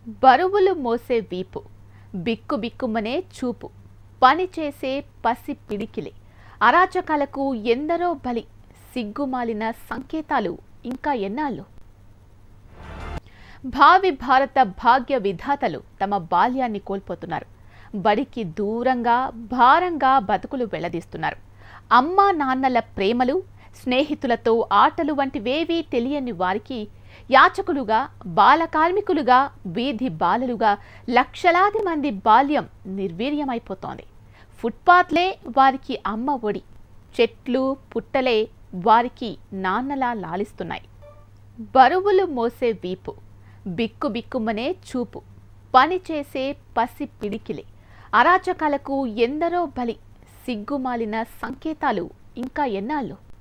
బరువులు మోసే వీపు బిక్కు బిక్కుమనే చూపు పని చేసే పసి పిడికిలి అరాచకాలకు ఎందరో బలి సిగ్గుమాలిన సంకేతాలు ఇంకా ఎన్నాళ్ళు భావి భారత భాగ్య విధాతలు తమ బాల్యాన్ని కోల్పోతున్నారు బడికి దూరంగా భారంగా బతుకులు వెళ్లదీస్తున్నారు అమ్మా నాన్నల ప్రేమలు స్నేహితులతో ఆటలు వంటివేవీ తెలియని వారికి యాచకులుగా బాల కార్మికులుగా వీధి బాలలుగా లక్షలాది మంది బాల్యం నిర్వీర్యమైపోతోంది ఫుట్పాత్లే వారికి అమ్మ ఒడి చెట్లు పుట్టలే వారికి నాన్నలా లాలిస్తున్నాయి బరువులు మోసే వీపు బిక్కు బిక్కుమనే చూపు పని చేసే పసి పిడికిలి అరాచకాలకు ఎందరో బలి సిగ్గుమాలిన సంకేతాలు ఇంకా ఎన్నాళ్ళు